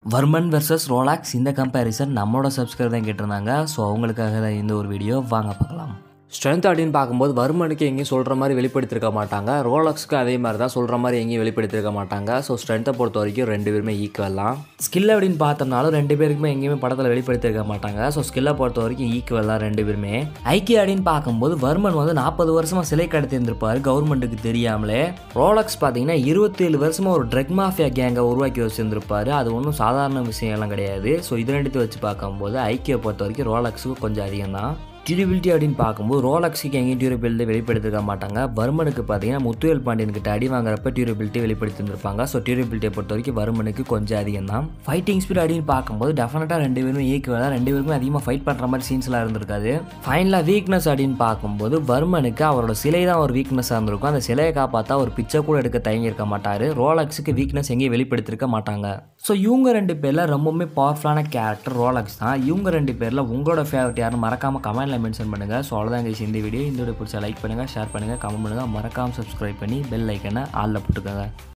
Varman versus Rolex இந்த comparison நம்மளோட subscriber தான் கேட்டிருந்தாங்க ஸோ அவங்களுக்காக தான் இந்த ஒரு வீடியோ வாங்க பார்க்கலாம் ஸ்ட்ரென்த் அப்படின்னு பார்க்கும்போது வர்மனுக்கு எங்கேயும் சொல்கிற மாதிரி வெளிப்படுத்திருக்க மாட்டாங்க ரோலக்ஸ்க்கு அதே மாதிரி தான் சொல்கிற மாதிரி எங்கேயும் வெளிப்படுத்திருக்க மாட்டாங்க ஸோ ஸ்ட்ரென்த்தை பொறுத்த வரைக்கும் ரெண்டு பேருமே ஈக்குவல் தான் ஸ்கில் அப்படின்னு பார்த்தோம்னாலும் ரெண்டு பேருக்குமே எங்கேயுமே படத்தில் வெளிப்படுத்திருக்க மாட்டாங்க ஸோ ஸ்கில்லை பொறுத்த வரைக்கும் ஈக்குவல் தான் ரெண்டு பேருமே ஐக்கிய அப்படின்னு பார்க்கும்போது வர்மன் வந்து நாற்பது வருஷமாக சிலை கடத்தி இருந்திருப்பாரு கவர்மெண்ட்டுக்கு தெரியாமலே ரோலக்ஸ் பார்த்தீங்கன்னா இருபத்தேழு வருஷமாக ஒரு ட்ரக் மாஃபியா கேங்கை உருவாக்கி வச்சிருந்திருப்பாரு அது ஒன்றும் சாதாரண விஷயம் எல்லாம் கிடையாது ஸோ இது ரெண்டுத்தையும் வச்சு பார்க்கும்போது ஐக்கிய பொறுத்த வரைக்கும் ரோலக்ஸுக்கு கொஞ்சம் அதிகம் தான் டியூரபிலிட்டி அப்படின்னு பார்க்கும்போது ரோலக்ஸுக்கு எங்கேயும் டியூரபிலிட்டி வெளிப்படுத்திருக்க மாட்டாங்க வர்மனுக்கு பார்த்தீங்கன்னா முத்துவேல் பாண்டியன் கிட்ட அடி வாங்குறப்ப டியூரபிலிட்டி வெளிப்படுத்திருப்பாங்க ஸோ டியூரபிலிட்டியை பொறுத்த வரைக்கும் வர்மனுக்கு கொஞ்சம் அதிகம் தான் ஃபைட்டிங் ஸ்பீட் அப்படின்னு பார்க்கும்போது டெஃபினட்டாக ரெண்டு பேருமே ஈக்குவலாக ரெண்டு பேருமே அதிகமாக ஃபைட் பண்ணுற மாதிரி சீன்ஸ்லாம் இருந்திருக்காது ஃபைனலாக வீக்னஸ் அப்படின்னு பார்க்கும்போது வர்மனுக்கு அவரோட சிலை தான் ஒரு வீக்னஸாக இருந்திருக்கும் அந்த சிலையை காப்பாற்ற ஒரு பிச்சை கூட எடுக்க தயங்கியிருக்க மாட்டார் ரோலக்ஸுக்கு வீக்னஸ் எங்கேயும் வெளிப்படுத்திருக்க மாட்டாங்க ஸோ இவங்க ரெண்டு பேரில் ரொம்பவுமே பவர்ஃபுல்லான கேரக்டர் ரோலக்ஸ் தான் இவங்க ரெண்டு பேரில் உங்களோட ஃபேவரட் யாருன்னு மறக்காமல் கமெண்ட்டில் மென்ஷன் பண்ணுங்கள் ஸோ அவ்வளோதான் guys இந்த வீடியோ இந்த வீடியோ பிடிச்சா லைக் பண்ணுங்கள் ஷேர் பண்ணுங்கள் கமெண்ட் பண்ணுங்கள் மறக்காமல் சப்ஸ்கிரைப் பண்ணி பெல் ஐக்கனை ஆளில் போட்டுக்கோங்க